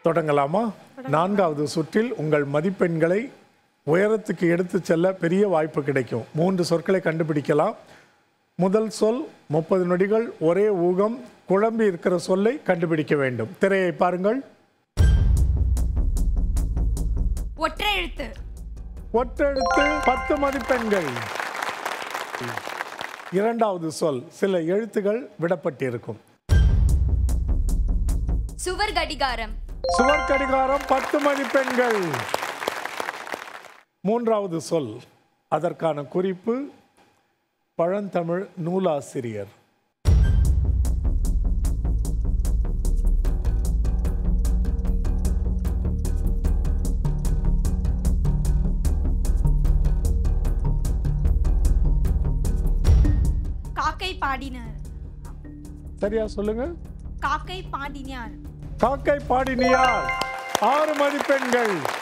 தொடங்கலாமா நான்காவது சுற்றில் உங்கள் மதிப்பெண்களை உயரத்துக்கு எடுத்து செல்ல பெரிய வாய்ப்பு கிடைக்கும் மூன்று சொற்களை கண்டுபிடிக்கலாம் முதல் சொல் முப்பது நொடிகள் ஒரே ஊகம் குழம்பி இருக்கிற சொல்லை கண்டுபிடிக்க வேண்டும் திரையை பாருங்கள் ஒற்றை எழுத்து ஒற்றெழுத்து பத்து மதிப்பெண்கள் இரண்டாவது சொல் சில எழுத்துகள் விடப்பட்டிருக்கும் சுவர் கடிகாரம் சுவர் கடிகாரம் பத்து மதிப்பெண்கள் மூன்றாவது சொல் அதற்கான குறிப்பு பழந்தமிழ் நூலாசிரியர் காக்கை பாடினார் சரியா சொல்லுங்க காக்கை பாடினார் காக்கை பாடினியார் ஆறு மதிப்பெண்கள்